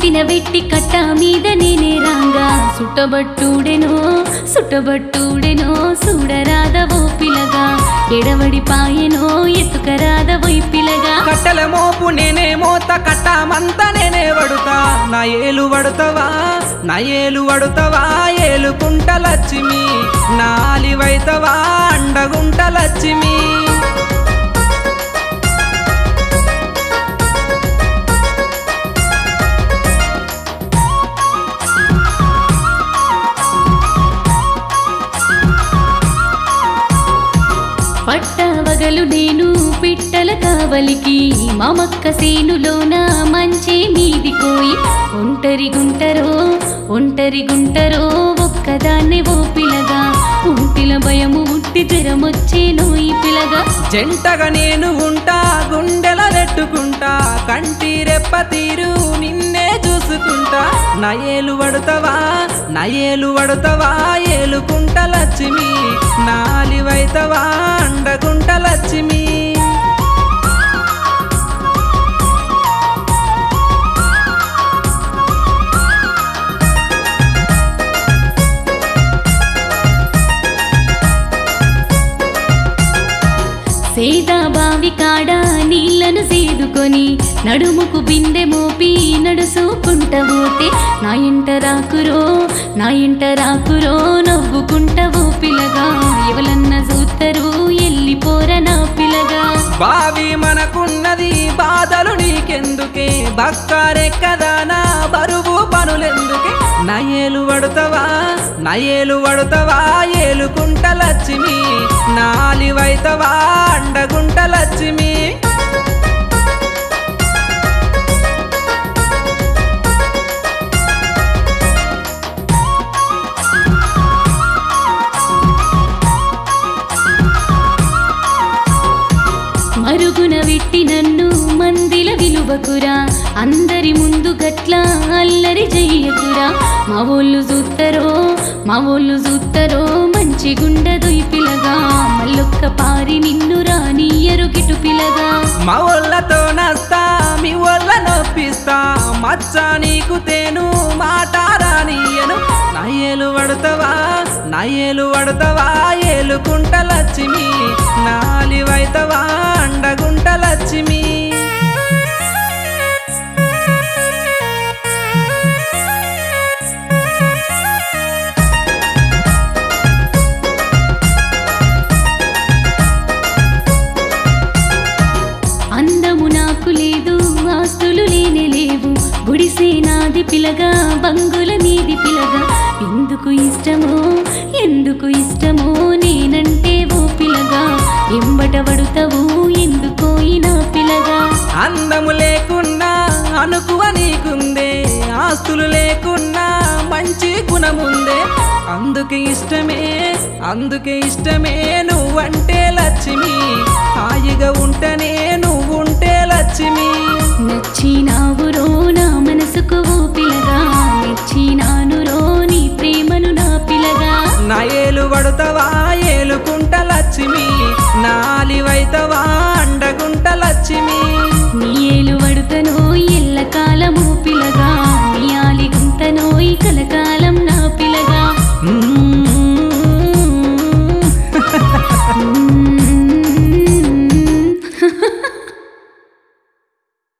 నెత్తిన వెట్టి కట్ట మీద నేనే రాంగా సుట్టబట్టుడెనో సుట్టబట్టుడెనో చూడరాదవో పిలగా ఎడవడి పాయెనో ఎత్తుకరాదవో పిలగా కట్టెల మోపు నేనే మోత కట్టమంత నేనే వడుతా నా ఏలు వడుతవా నా ఏలు వడుతవా ఏలుకుంట లచ్చిమి నాలివైతవా అండగుంట లచ్చిమి పట్టవగలు నేను పిట్టల కావలికి మామక్క సేనులోన మంచి మీది కోయి ఒంటరి గుంటరో ఒంటరి గుంటరో ఒక్కదాన్నే ఓ పిలగా ఉంటిల భయము ఉట్టి జ్వరమొచ్చేనో ఈ పిలగా జంటగా నేను ఉంటా గుండెల నెట్టుకుంటా కంటి రెప్ప తీరు నిన్నే చూసుకుంటా నా ఏలు వడుతవా నా ఏలు వడుతవా ఏలుకుంట లచ్చిమి నాలివైతవా అండగుంట లచ్చిమి సేదా బావి కాడ నీళ్లను సేదుకొని నడుముకు బిందె మోపి నడుసుకుంట పోతే నా ఇంట రాకురో నా ఇంట రాకురో నవ్వుకుంటవో పిలగా ఎవలన్న చూత్తరు ఎల్లిపోర నా పిలగా బావి మనకున్నది బాధలు నీకెందుకే బక్కారెక్కదానా బరువు పనులెందుకే నయేలు వడుతవా నయేలు వడుతవా ఏలుకుంట లచ్చిమి నాలివైతవా అండగుంట లచ్చిమి మరుగున వెట్టి నన్ను మందిల విలువకురా అందరి ముందు గట్ల అల్లరి చెయ్యకురా మా ఒళ్ళు చూత్తరో మా ఒళ్ళు చూత్తరో మంచి గుండదు ఈ పిలగా మల్లొక్క పారి నిన్ను రానియ్యరు గిటు పిలగా మా ఒళ్ళతో నస్తా మీ ఒళ్ళ నొప్పిస్తా మచ్చ నీకు తేను మాట రానియను నా ఏలు వడతవా నా ఏలు వడతవా ఏలుకుంట లచ్చిమి నాలివైతవా అండగుంట లచ్చిమి అందము నాకు లేదు ఆస్తులు లేనే లేవు గుడిసే నాది పిలగా బంగుల నీది పిలగా ఎందుకు ఇష్టమో ఎందుకు ఇష్టమో నేనంటే ఓ పిలగా ఎంబట పడుతావు ఎందుకో ఈ నా పిలగా అందము లేకున్నా అనుకువ నీకుందే ఆస్తులు లేకున్నా మంచి గుణముందే అందుకే ఇష్టమే అందుకే ఇష్టమే నువ్వంటే లక్ష్మి హాయిగా ఉంటేనే నువ్వుంటే లక్ష్మి నచ్చినావురో నా మనసుకు ఓ పిలగా మెచ్చినాను రో నీ ప్రేమను నా పిలగా నా ఏలు పడుతవా ఏలుకుంట లక్ష్మి నాలివైతవా అండగుంట లక్ష్మి నీ ఏలు వడుతనో ఎల్ల కాలము పిలగా నీ ఆలి గుంతనో ఈ కలకాల